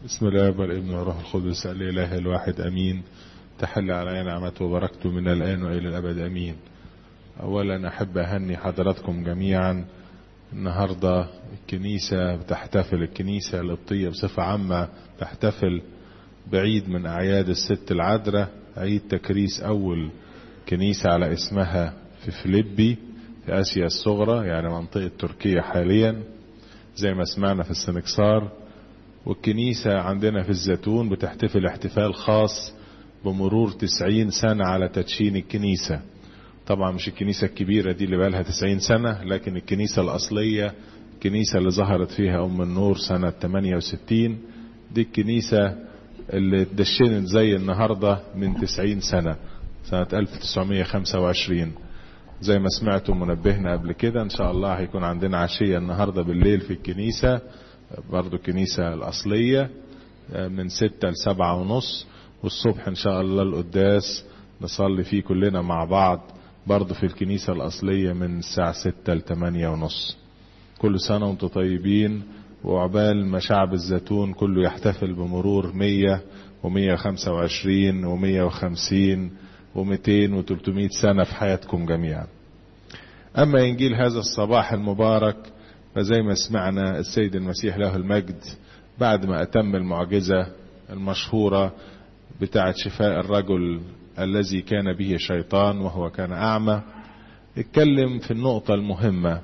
بسم الله والابن والروح القدس الاله الواحد امين تحل علي نعمته وبركته من الان والى الابد امين اولا احب اهني حضراتكم جميعا النهارده الكنيسه بتحتفل الكنيسه القبطيه بصفه عامه تحتفل بعيد من اعياد الست العذراء عيد تكريس اول كنيسه على اسمها في فيليبي في اسيا الصغرى يعني منطقه تركيا حاليا زي ما سمعنا في السنكسار والكنيسة عندنا في الزيتون بتحتفل احتفال خاص بمرور تسعين سنة على تدشين الكنيسة طبعا مش الكنيسة الكبيرة دي اللي بقالها تسعين سنة لكن الكنيسة الأصلية الكنيسة اللي ظهرت فيها أم النور سنة 68 دي الكنيسة اللي اتدشنت زي النهاردة من تسعين سنة سنة 1925 زي ما سمعتوا منبهنا قبل كده ان شاء الله هيكون عندنا عشية النهاردة بالليل في الكنيسة برضو الكنيسة الأصلية من ستة لسبعة ونص والصبح إن شاء الله القداس نصلي فيه كلنا مع بعض برضو في الكنيسة الأصلية من الساعة ستة لتمانية ونص كل سنة وانتم طيبين وعبال ما شعب الزيتون كله يحتفل بمرور مية ومية خمسة وعشرين ومية وخمسين ومئتين وتلتمائة سنة في حياتكم جميعا أما إنجيل هذا الصباح المبارك فزي ما سمعنا السيد المسيح له المجد بعد ما أتم المعجزة المشهورة بتاعة شفاء الرجل الذي كان به شيطان وهو كان أعمى اتكلم في النقطة المهمة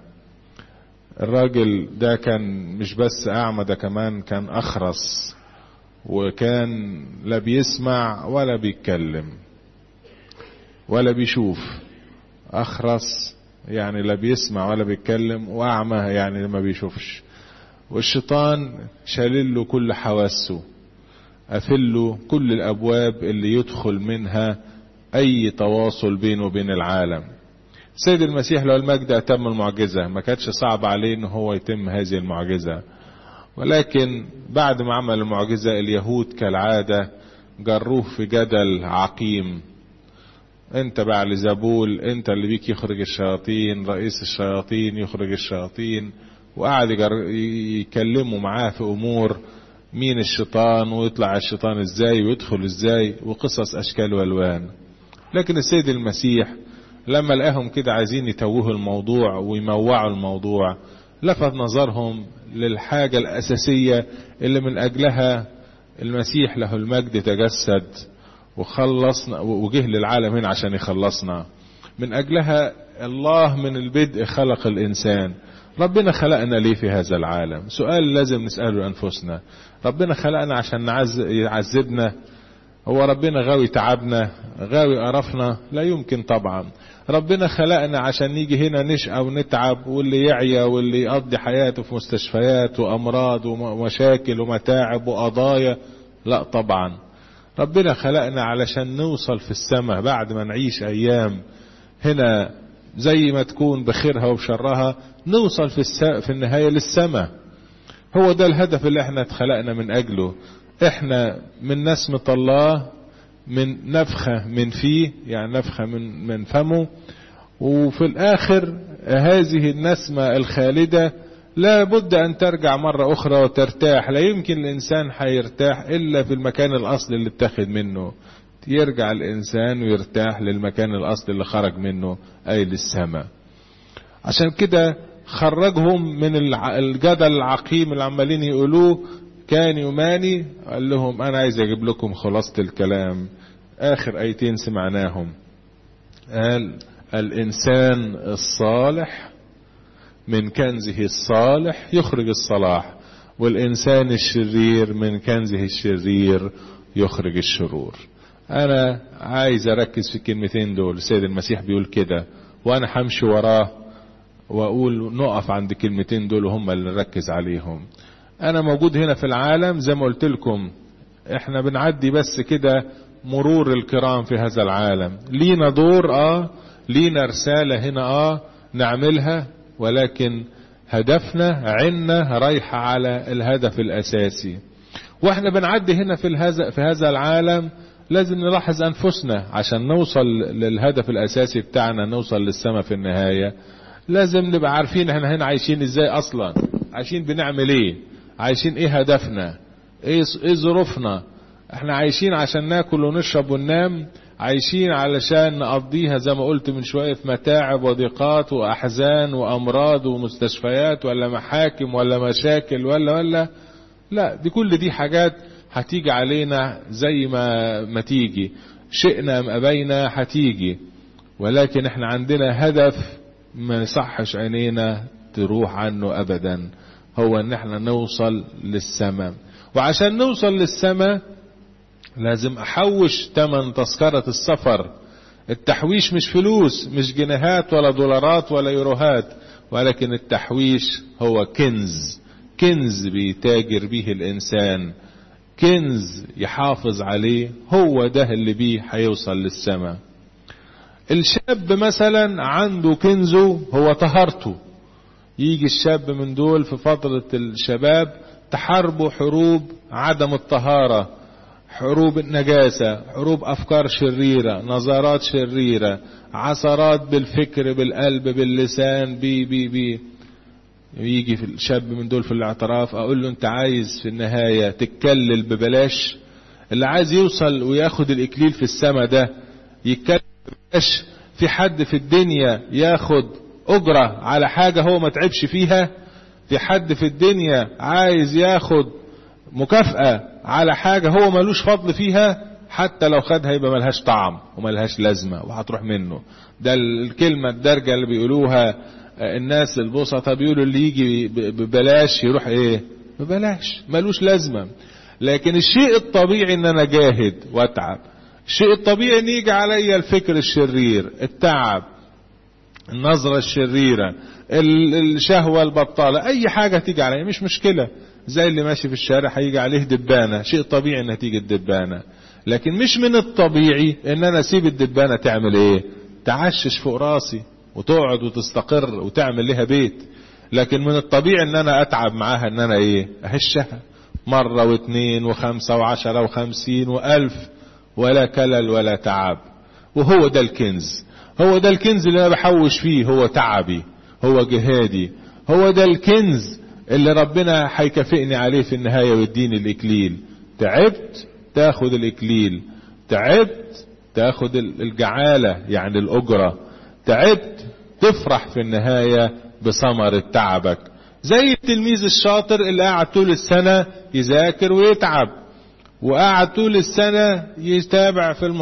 الراجل ده كان مش بس أعمى ده كمان كان أخرس وكان لا بيسمع ولا بيتكلم ولا بيشوف أخرس يعني لا بيسمع ولا بيتكلم واعمى يعني ما بيشوفش والشيطان شالل له كل حواسه قافل له كل الابواب اللي يدخل منها اي تواصل بينه وبين العالم سيد المسيح لو المجد اتم المعجزه ما كانتش صعب عليه ان هو يتم هذه المعجزه ولكن بعد ما عمل المعجزه اليهود كالعاده جروه في جدل عقيم انت بقى زبول انت اللي بيك يخرج الشياطين رئيس الشياطين يخرج الشياطين وقعد يكلموا معاه في امور مين الشيطان ويطلع الشيطان ازاي ويدخل ازاي وقصص اشكال والوان لكن السيد المسيح لما لقاهم كده عايزين يتوهوا الموضوع ويموعوا الموضوع لفت نظرهم للحاجة الأساسية اللي من أجلها المسيح له المجد تجسد وخلصنا وجه للعالم هنا عشان يخلصنا من اجلها الله من البدء خلق الانسان ربنا خلقنا ليه في هذا العالم سؤال لازم نسأله انفسنا ربنا خلقنا عشان يعذبنا هو ربنا غاوي تعبنا غاوي قرفنا لا يمكن طبعا ربنا خلقنا عشان نيجي هنا نشقى ونتعب واللي يعيا واللي يقضي حياته في مستشفيات وامراض ومشاكل ومتاعب وقضايا لا طبعا ربنا خلقنا علشان نوصل في السماء بعد ما نعيش ايام هنا زي ما تكون بخيرها وبشرها نوصل في الس... في النهايه للسماء هو ده الهدف اللي احنا اتخلقنا من اجله احنا من نسمة الله من نفخة من فيه يعني نفخة من من فمه وفي الاخر هذه النسمة الخالدة لا بد أن ترجع مرة أخرى وترتاح لا يمكن الإنسان حيرتاح إلا في المكان الأصلي اللي اتخذ منه يرجع الإنسان ويرتاح للمكان الأصلي اللي خرج منه أي للسماء عشان كده خرجهم من الجدل العقيم اللي عمالين يقولوه كان يماني قال لهم أنا عايز أجيب لكم خلاصة الكلام آخر آيتين سمعناهم قال الإنسان الصالح من كنزه الصالح يخرج الصلاح والإنسان الشرير من كنزه الشرير يخرج الشرور أنا عايز أركز في الكلمتين دول السيد المسيح بيقول كده وأنا همشي وراه وأقول نقف عند الكلمتين دول وهم اللي نركز عليهم أنا موجود هنا في العالم زي ما قلت لكم إحنا بنعدي بس كده مرور الكرام في هذا العالم لينا دور آه لينا رسالة هنا آه نعملها ولكن هدفنا عنا رايحة على الهدف الأساسي واحنا بنعدي هنا في هذا في هذا العالم لازم نلاحظ أنفسنا عشان نوصل للهدف الأساسي بتاعنا نوصل للسماء في النهاية لازم نبقى عارفين احنا هنا عايشين ازاي أصلا عايشين بنعمل ايه عايشين ايه هدفنا ايه ايه ظروفنا احنا عايشين عشان ناكل ونشرب وننام عايشين علشان نقضيها زي ما قلت من شوية في متاعب وضيقات وأحزان وأمراض ومستشفيات ولا محاكم ولا مشاكل ولا ولا لا دي كل دي حاجات هتيجي علينا زي ما ما تيجي شئنا ام ابينا هتيجي ولكن احنا عندنا هدف ما يصحش عينينا تروح عنه ابدا هو ان احنا نوصل للسماء وعشان نوصل للسماء لازم احوش تمن تذكرة السفر التحويش مش فلوس مش جنيهات ولا دولارات ولا يوروهات ولكن التحويش هو كنز كنز بيتاجر به الانسان كنز يحافظ عليه هو ده اللي بيه هيوصل للسماء الشاب مثلا عنده كنزه هو طهارته يجي الشاب من دول في فترة الشباب تحاربه حروب عدم الطهارة حروب النجاسة حروب أفكار شريرة نظرات شريرة عثرات بالفكر بالقلب باللسان بي بي بي يجي في الشاب من دول في الاعتراف اقول له انت عايز في النهاية تتكلل ببلاش اللي عايز يوصل وياخد الاكليل في السماء ده يتكلل ببلاش في حد في الدنيا ياخد اجرة على حاجة هو ما تعبش فيها في حد في الدنيا عايز ياخد مكافأة على حاجة هو ملوش فضل فيها حتى لو خدها يبقى ملهاش طعم وملهاش لازمة وهتروح منه ده الكلمة الدرجة اللي بيقولوها الناس البسطة بيقولوا اللي يجي ببلاش يروح ايه ببلاش ملوش لازمة لكن الشيء الطبيعي ان انا جاهد واتعب الشيء الطبيعي ان يجي عليا الفكر الشرير التعب النظرة الشريرة الشهوة البطالة اي حاجة تيجي عليا مش مشكلة زي اللي ماشي في الشارع هيجي عليه دبانة شيء طبيعي انها تيجي الدبانة لكن مش من الطبيعي ان انا اسيب الدبانة تعمل ايه تعشش فوق راسي وتقعد وتستقر وتعمل لها بيت لكن من الطبيعي ان انا اتعب معاها ان انا ايه اهشها مرة واثنين وخمسة وعشرة وخمسين والف ولا كلل ولا تعب وهو ده الكنز هو ده الكنز اللي انا بحوش فيه هو تعبي هو جهادي هو ده الكنز اللي ربنا هيكافئني عليه في النهاية ويديني الاكليل تعبت تاخد الاكليل تعبت تاخد الجعالة يعني الاجرة تعبت تفرح في النهاية بثمرة تعبك زي التلميذ الشاطر اللي قاعد طول السنة يذاكر ويتعب وقاعد طول السنة يتابع في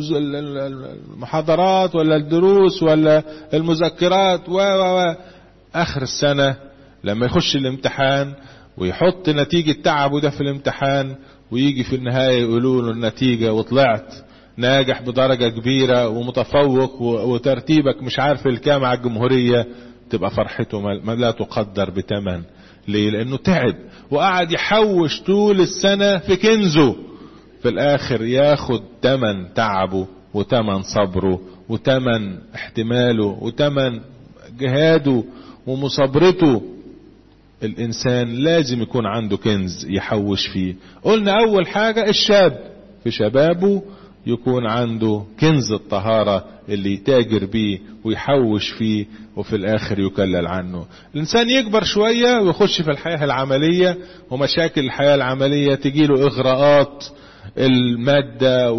المحاضرات ولا الدروس ولا المذكرات و و اخر السنة لما يخش الامتحان ويحط نتيجة تعبه ده في الامتحان ويجي في النهاية يقولوا له النتيجة وطلعت ناجح بدرجة كبيرة ومتفوق وترتيبك مش عارف الكام على الجمهورية تبقى فرحته ما لا تقدر بتمن ليه لانه تعب وقعد يحوش طول السنة في كنزه في الاخر ياخد تمن تعبه وتمن صبره وتمن احتماله وتمن جهاده ومصابرته الانسان لازم يكون عنده كنز يحوش فيه قلنا اول حاجة الشاب في شبابه يكون عنده كنز الطهارة اللي يتاجر بيه ويحوش فيه وفي الاخر يكلل عنه الانسان يكبر شوية ويخش في الحياة العملية ومشاكل الحياة العملية تجيله اغراءات المادة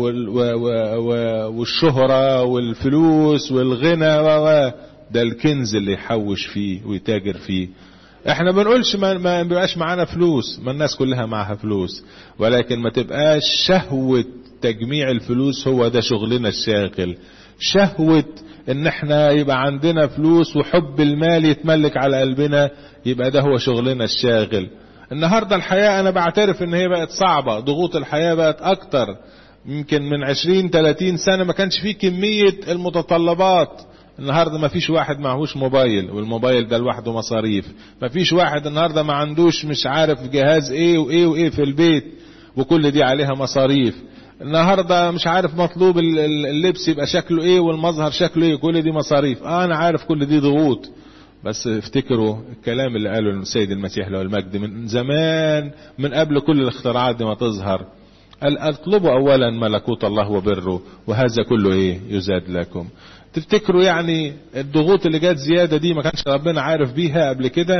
والشهرة والفلوس والغنى ده الكنز اللي يحوش فيه ويتاجر فيه احنا بنقولش ما, ما بيبقاش معانا فلوس ما الناس كلها معاها فلوس ولكن ما تبقاش شهوة تجميع الفلوس هو ده شغلنا الشاغل شهوة ان احنا يبقى عندنا فلوس وحب المال يتملك على قلبنا يبقى ده هو شغلنا الشاغل النهاردة الحياة انا بعترف ان هي بقت صعبة ضغوط الحياة بقت اكتر يمكن من عشرين تلاتين سنة ما كانش فيه كمية المتطلبات النهاردة ما فيش واحد معهوش موبايل والموبايل ده لوحده مصاريف ما فيش واحد النهاردة ما عندوش مش عارف جهاز ايه وايه وايه في البيت وكل دي عليها مصاريف النهاردة مش عارف مطلوب اللبس يبقى شكله ايه والمظهر شكله ايه كل دي مصاريف اه انا عارف كل دي ضغوط بس افتكروا الكلام اللي قاله السيد المسيح له المجد من زمان من قبل كل الاختراعات دي ما تظهر قال اطلبوا اولا ملكوت الله وبره وهذا كله ايه يزاد لكم تفتكروا يعني الضغوط اللي جت زيادة دي ما كانش ربنا عارف بيها قبل كده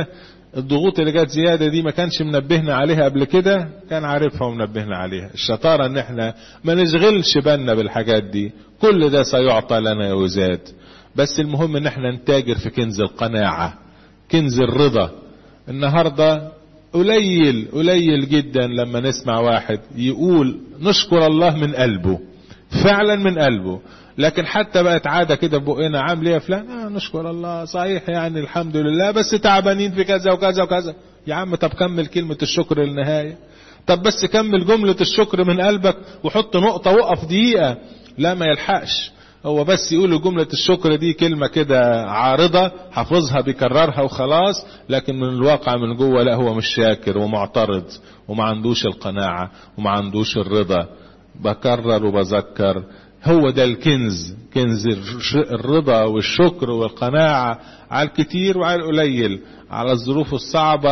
الضغوط اللي جت زيادة دي ما كانش منبهنا عليها قبل كده كان عارفها ومنبهنا عليها الشطارة ان احنا ما نشغلش بالنا بالحاجات دي كل ده سيعطى لنا وزاد بس المهم ان احنا نتاجر في كنز القناعة كنز الرضا النهاردة قليل قليل جدا لما نسمع واحد يقول نشكر الله من قلبه فعلا من قلبه لكن حتى بقت عادة كده بقنا عامل ايه يا فلان آه نشكر الله صحيح يعني الحمد لله بس تعبانين في كذا وكذا وكذا يا عم طب كمل كلمة الشكر للنهاية طب بس كمل جملة الشكر من قلبك وحط نقطة وقف دقيقة لا ما يلحقش هو بس يقول جملة الشكر دي كلمة كده عارضة حافظها بيكررها وخلاص لكن من الواقع من جوه لا هو مش شاكر ومعترض وما عندوش القناعة وما عندوش الرضا بكرر وبذكر هو ده الكنز كنز الرضا والشكر والقناعة على الكتير وعلى القليل على الظروف الصعبة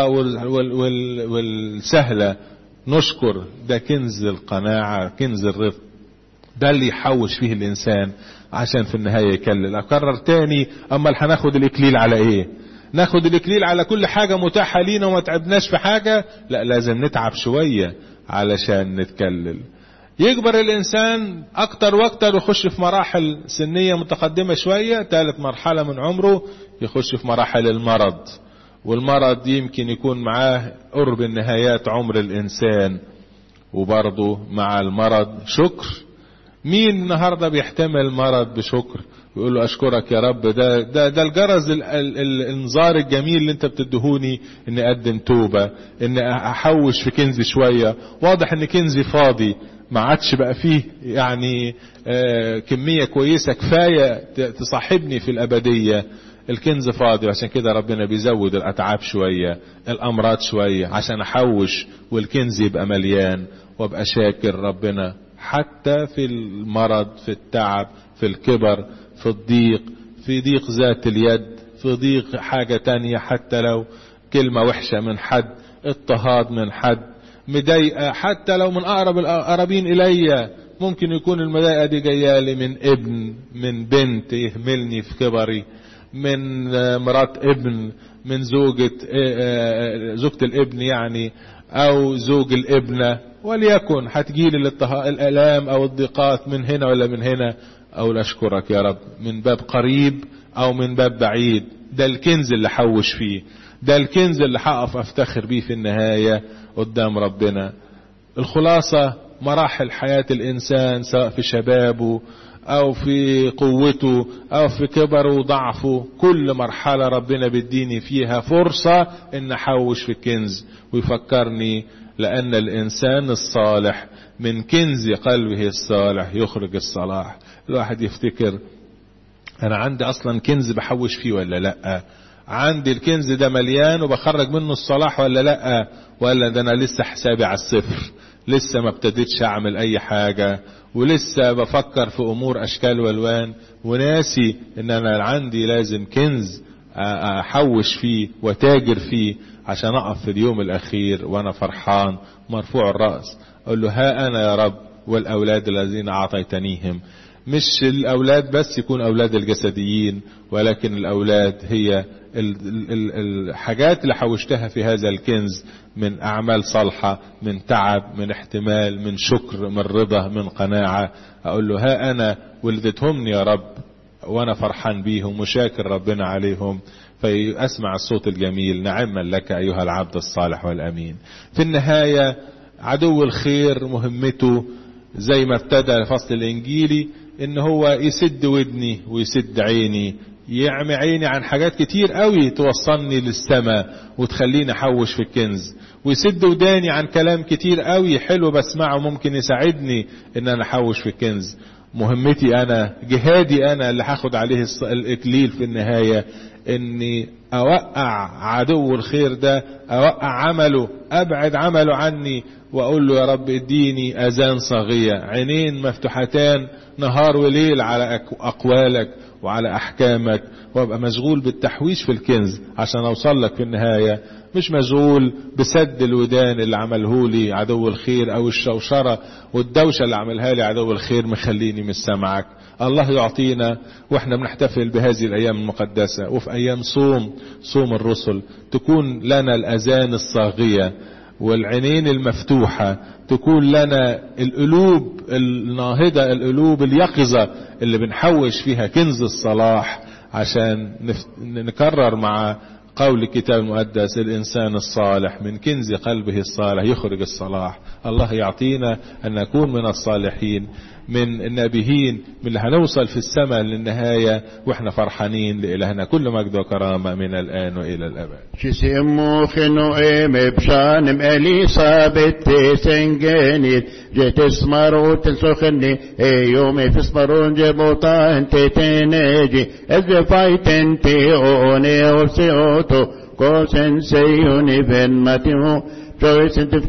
والسهلة نشكر ده كنز القناعة كنز الرضا ده اللي يحوش فيه الإنسان عشان في النهاية يكلل أكرر تاني أما هناخد الإكليل على إيه ناخد الإكليل على كل حاجة متاحة لينا وما تعبناش في حاجة لا لازم نتعب شوية علشان نتكلل يكبر الإنسان أكتر وأكتر ويخش في مراحل سنية متقدمة شوية ثالث مرحلة من عمره يخش في مراحل المرض والمرض يمكن يكون معاه قرب النهايات عمر الإنسان وبرضه مع المرض شكر مين النهاردة بيحتمل مرض بشكر يقول له أشكرك يا رب ده, ده, ده الجرس الانذار الجميل اللي انت بتدهوني ان اقدم توبة ان احوش في كنزي شوية واضح ان كنزي فاضي ما عادش بقى فيه يعني آه كمية كويسة كفاية تصاحبني في الأبدية الكنز فاضي عشان كده ربنا بيزود الأتعاب شوية الأمراض شوية عشان أحوش والكنز يبقى مليان وابقى شاكر ربنا حتى في المرض في التعب في الكبر في الضيق في ضيق ذات اليد في ضيق حاجة تانية حتى لو كلمة وحشة من حد اضطهاد من حد مضايقة حتى لو من أقرب الأقربين إلي ممكن يكون المضايقة دي جاية لي من ابن من بنت يهملني في كبري من مرات ابن من زوجة زوجة الابن يعني أو زوج الابنة وليكن هتجيلي الآلام أو الضيقات من هنا ولا من هنا أو أشكرك يا رب من باب قريب أو من باب بعيد ده الكنز اللي حوش فيه ده الكنز اللي هقف أفتخر بيه في النهاية قدام ربنا الخلاصة مراحل حياة الإنسان سواء في شبابه أو في قوته أو في كبره وضعفه كل مرحلة ربنا بيديني فيها فرصة إن أحوش في الكنز ويفكرني لأن الإنسان الصالح من كنز قلبه الصالح يخرج الصلاح الواحد يفتكر أنا عندي أصلا كنز بحوش فيه ولا لأ عندي الكنز ده مليان وبخرج منه الصلاح ولا لأ ولا ده أنا لسه حسابي على الصفر لسه ما ابتديتش أعمل أي حاجة ولسه بفكر في أمور أشكال والوان وناسي إن أنا عندي لازم كنز أحوش فيه وتاجر فيه عشان أقف في اليوم الأخير وأنا فرحان مرفوع الرأس أقول له ها أنا يا رب والأولاد الذين أعطيتنيهم مش الأولاد بس يكون أولاد الجسديين ولكن الأولاد هي الحاجات اللي حوشتها في هذا الكنز من أعمال صالحة من تعب من احتمال من شكر من رضا من قناعة أقول له ها أنا ولدتهم يا رب وأنا فرحان بيهم وشاكر ربنا عليهم فأسمع الصوت الجميل نعما لك أيها العبد الصالح والأمين في النهاية عدو الخير مهمته زي ما ابتدى الفصل الإنجيلي إن هو يسد ودني ويسد عيني يعمي عيني عن حاجات كتير قوي توصلني للسماء وتخليني احوش في الكنز ويسد وداني عن كلام كتير قوي حلو بسمعه ممكن يساعدني ان انا احوش في الكنز مهمتي انا جهادي انا اللي هاخد عليه الاكليل في النهاية اني اوقع عدو الخير ده اوقع عمله ابعد عمله عني واقول له يا رب اديني اذان صاغية عينين مفتوحتان نهار وليل على اقوالك وعلى احكامك وابقى مشغول بالتحويش في الكنز عشان اوصل لك في النهاية مش مشغول بسد الودان اللي عمله لي عدو الخير او الشوشرة والدوشة اللي عملها لي عدو الخير مخليني مش سامعك الله يعطينا واحنا بنحتفل بهذه الايام المقدسة وفي ايام صوم صوم الرسل تكون لنا الاذان الصاغية والعينين المفتوحة تكون لنا القلوب الناهضة القلوب اليقظة اللي بنحوش فيها كنز الصلاح عشان نكرر مع قول الكتاب المقدس الإنسان الصالح من كنز قلبه الصالح يخرج الصلاح الله يعطينا أن نكون من الصالحين من النابهين من اللي هنوصل في السماء للنهاية واحنا فرحانين لإلهنا كل مجد وكرامة من الآن وإلى الأبد شسمو خنو ام بشانم اليسا بتسنجني جيت اسمرو تلسخني يومي في اسمرون جبوطا انت تنجي ازفايت انت اوني وسيوتو كوسن سيوني بن ماتيو جويس انت